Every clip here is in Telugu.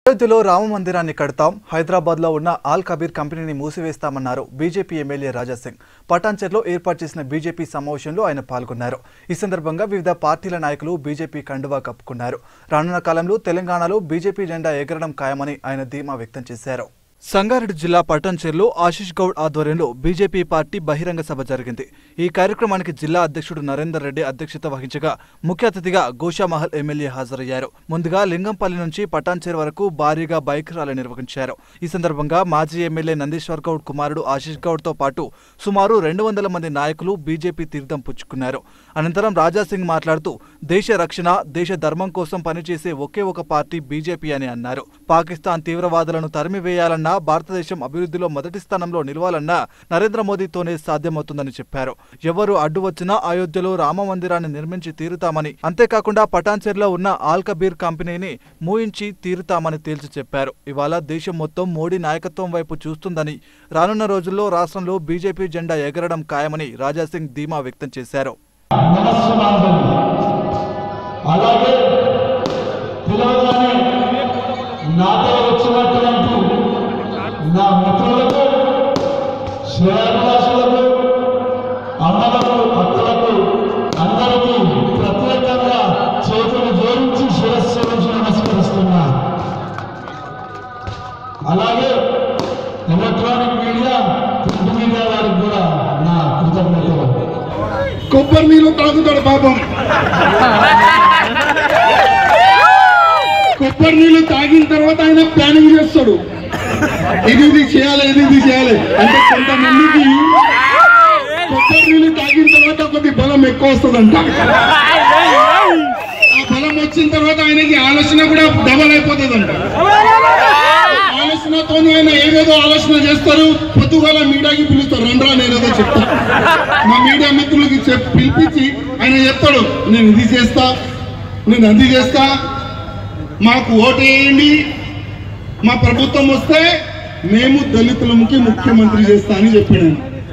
అయోధ్యలో రామ మందిరాన్ని కడతాం హైదరాబాద్ లో ఉన్న ఆల్ కబీర్ కంపెనీని మూసివేస్తామన్నారు బీజేపీ ఎమ్మెల్యే రాజా సింగ్ పటాన్చెర్లో ఏర్పాటు చేసిన బీజేపీ సమావేశంలో ఆయన పాల్గొన్నారు ఈ సందర్భంగా వివిధ పార్టీల నాయకులు బీజేపీ కండువా కప్పుకున్నారు రానున్న కాలంలో తెలంగాణలో బీజేపీ జెండా ఎగరడం ఖాయమని ఆయన ధీమా వ్యక్తం చేశారు సంగారెడ్డి జిల్లా పటాన్చెర్లో ఆశీష్ గౌడ్ ఆధ్వర్యంలో బీజేపీ పార్టీ బహిరంగ సభ జరిగింది ఈ కార్యక్రమానికి జిల్లా అధ్యక్షుడు నరేందర్ రెడ్డి అధ్యక్షత వహించగా ముఖ్య అతిథిగా గోషామహల్ ఎమ్మెల్యే హాజరయ్యారు ముందుగా లింగంపల్లి నుంచి పటాన్చెర్ వరకు భారీగా బైక్ ర్యాలీ నిర్వహించారు ఈ సందర్భంగా మాజీ ఎమ్మెల్యే నందీశ్వర్ గౌడ్ కుమారుడు ఆశీష్ గౌడ్ తో పాటు సుమారు రెండు వందల మంది నాయకులు బీజేపీ తీర్థం పుచ్చుకున్నారు అనంతరం రాజాసింగ్ మాట్లాడుతూ దేశ రక్షణ దేశ ధర్మం కోసం పనిచేసే ఒకే ఒక పార్టీ బీజేపీ అని అన్నారు పాకిస్తాన్ తీవ్రవాదులను తరిమివేయాలన్నా భారతదేశం అభివృద్ధిలో మొదటి స్థానంలో నిలవాలన్నా నరేంద్ర మోదీతోనే సాధ్యమవుతుందని చెప్పారు ఎవరు అడ్డు వచ్చినా అయోధ్యలో రామ మందిరాన్ని నిర్మించి తీరుతామని అంతేకాకుండా పటాన్చెర్లో ఉన్న ఆల్ కబీర్ కంపెనీని మూయించి తీరుతామని తేల్చి చెప్పారు ఇవాళ దేశం మొత్తం మోడీ నాయకత్వం వైపు చూస్తుందని రానున్న రోజుల్లో రాష్ట్రంలో బీజేపీ జెండా ఎగరడం ఖాయమని రాజాసింగ్ ధీమా వ్యక్తం చేశారు మనస్సు నాది అలాగే పిలవగానే నాతో వచ్చినటువంటి నా మిత్రులకు శ్రేయాభిలాషులకు అమ్మలకు అక్కలకు అందరికీ ప్రత్యేకంగా చేతులు జోడించి శిరస్సు నుంచి నమస్కరిస్తున్నా అలాగే ఎలక్ట్రానిక్ మీడియా ప్రింట్ మీడియా వారికి కూడా నా కృతజ్ఞతలు కొబ్బరి నీళ్ళు తాగుతాడు పాపం కొబ్బరి నీళ్ళు తాగిన తర్వాత ఆయన ప్లానింగ్ చేస్తాడు ఇది ఇది చేయాలి ఇది ఇది చేయాలి అంటే కొంతమందికి కొబ్బరి నీళ్ళు తాగిన తర్వాత కొద్ది బలం ఎక్కువ వస్తుందంట ఆ బలం వచ్చిన తర్వాత ఆయనకి ఆలోచన కూడా డబల్ అయిపోతుందంట ఆలోచనతో ఆయన ఏదేదో ఆలోచన చేస్తారు పొద్దుగాల మీడియాకి పిలుస్తారు రండ్రా నేనేదో చెప్తా మా మీడియా మిత్రులకి చెప్ పిలిపించి ఆయన చెప్తాడు నేను ఇది చేస్తా నేను అది చేస్తా మాకు ఓటేయండి మా ప్రభుత్వం వస్తే మేము దళితులకి ముఖ్యమంత్రి చేస్తా అని చెప్పాడు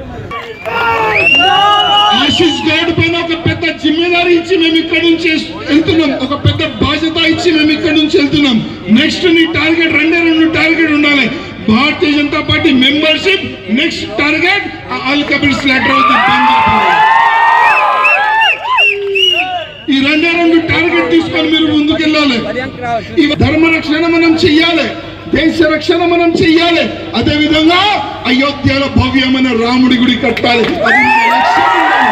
ఆశీష్ గౌడ్ పైన ఒక పెద్ద జిమ్మేదారి ఇచ్చి మేము ఇక్కడ నుంచి వెళ్తున్నాం ఒక పెద్ద బాధ్యత ఇచ్చి మేము ఇక్కడ నుంచి వెళ్తున్నాం నెక్స్ట్ నీ టార్గెట్ రెండే రెండు టార్గెట్ ఉండాలి Bharatiya Janata party membership next target Al Kabeer slaughter ఈ రెండే రెండు టార్గెట్ తీసుకొని మీరు ముందుకెళ్ళాలి ఈ ధర్మ రక్షణ మనం చెయ్యాలి దేశ రక్షణ మనం చెయ్యాలి అదే విధంగా అయోధ్యలో భవ్యమైన రాముడి గుడి కట్టాలి అది మన లక్ష్యం ఉండాలి.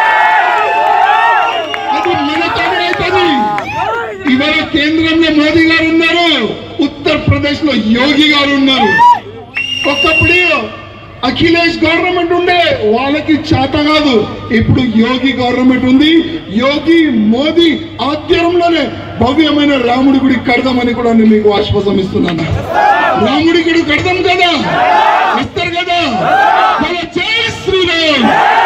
అది మనతోనే అవుతుంది ఇవాళ కేంద్రంలో మోదీ గారు ఉన్నారు ఉత్తరప్రదేశ్ లో యోగి గారు ఉన్నారు ఒకప్పుడు అఖిలేష్ గవర్నమెంట్ ఉండే వాళ్ళకి చేత కాదు ఇప్పుడు యోగి గవర్నమెంట్ ఉంది యోగి మోదీ ఆధ్వర్యంలోనే భవ్యమైన రాముడి గుడి కడదామని కూడా నేను మీకు ఆశ్వాసం ఇస్తున్నాను రాముడి గుడి కడదాం కదా ఇస్తారు కదా మన జై శ్రీరామ్